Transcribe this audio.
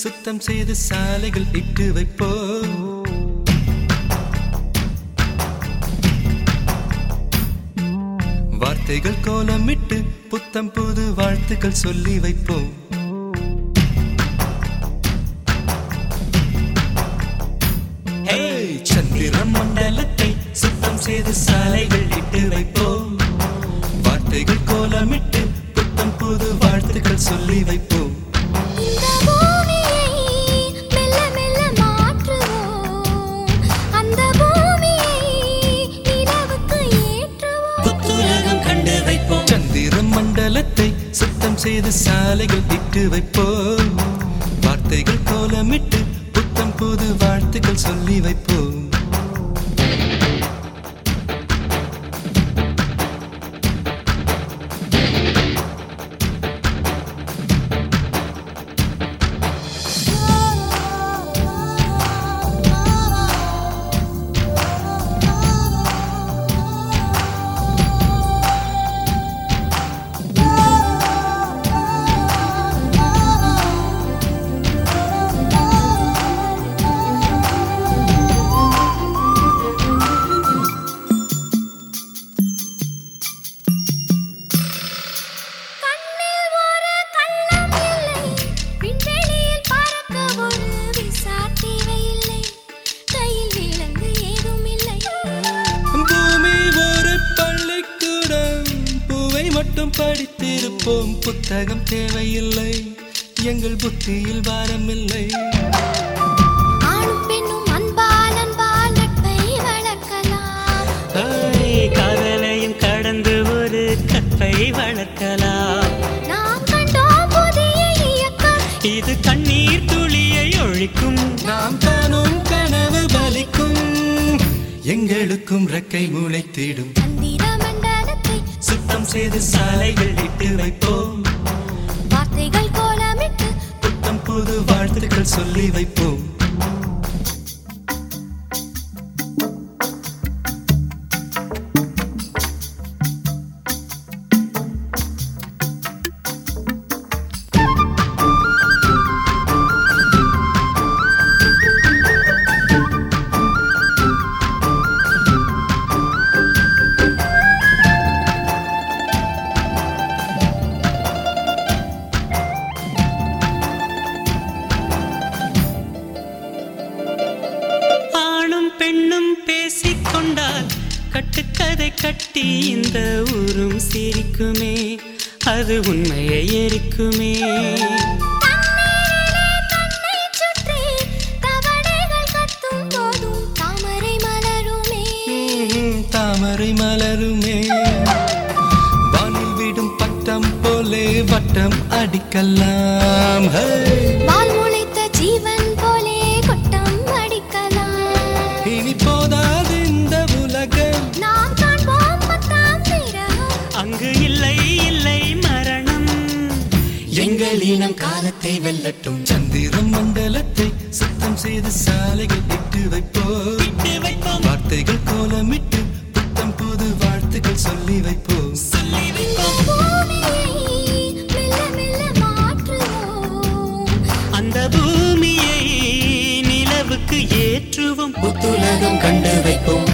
சுத்தம் செய்து சாலைகள் இட்டு வைப்போம் வார்த்தைகள் கோலமிட்டு புத்தம் புது வாழ்த்துக்கள் சொல்லி வைப்போம் ஹேய், சந்திர மண்டலத்தை சுத்தம் செய்து சாலைகள் இட்டு வைப்போம் வார்த்தைகள் கோலமிட்டு புத்தம் புது வாழ்த்துக்கள் சொல்லி வைப்போம் இந்த பூமியை மெல்ல மெல்ல மாற்றுவோம் அந்த பூமியை நிலவுக்கு ஏற்றுவோம் புத்துலகம் கண்டு வைப்போம் சந்திர மண்டலத்தை சுத்தம் செய்து சாலைகள் இட்டு வைப்போம் வார்த்தைகள் கோலமிட்டு புத்தம் புது வாழ்த்துக்கள் சொல்லி வைப்போம் கண்ணில் ஒரு கள்ளம் இல்லை விண்வெளியில் பறக்க ஒரு விசா தேவையில்லை கையில் விலங்கு ஏதும் இல்லை பூமி ஒரு பள்ளிக்கூடம் பூவை மட்டும் படித்திருப்போம் புத்தகம் தேவையில்லை எங்கள் புத்தியில் பாரமில்லை ஆணும் பெண்ணும் அன்பால் அன்பால் நட்பை வளர்க்கலாம் ஹாய், காதலையும் கடந்து ஒரு கற்பை வளர்க்கலாம் நாம் கண்டோம் புதிய இயக்கம் இது கண்ணீர் துளியை ஒழிக்கும் நாம் காணும் கனவு பலிக்கும் எங்களுக்கும் ரெக்கை முளைத்திடும் சந்திர மண்டலத்தை சுத்தம் செய்து சாலைகள் இட்டு வைப்போம் வார்த்தைகள் கோலமிட்டு புத்தம் புது வாழ்த்துக்கள் சொல்லி வைப்போம் ஆணும் பெண்ணும் பேசிக்கொண்டால் கட்டுக்கதை கட்டி இந்த ஊரும் சிரிக்குமே அது உண்மையை எரிக்குமே தண்ணீரிலே தன்னை சுற்றி தவளைகள் கத்தும் போதும் தாமரை மலருமே ம்ம், தாமரை மலருமே வானில் விடும் பட்டம் போலே வட்டம் அடிக்கலாம் ஹே! வால் முளைத்த ஜீவன் போலே கொட்டம் அடிக்கலாம் இனி போதாது இந்த உலகம் நாம் காண்போம் பத்தாம் விரகம் அங்கு இல்லை இல்லை மரணம் எங்கள் இனம் காலத்தை வெல்லட்டும் சந்திர மண்டலத்தை சுத்தம் செய்து சாலைகள் இட்டு வைப்போம் விட்டு வைப்போம் வார்த்தைகள் கோலமிட்டு புத்தம் புது வாழ்த்துக்கள் சொல்லி வைப்போம் சொல்லி வைப்போம் பூமியை மெல்ல மெல்ல மாற்றுவோம் அந்த பூமியை நிலவுக்கு ஏற்றுவோம் புத்துலகம் கண்டு வைப்போம்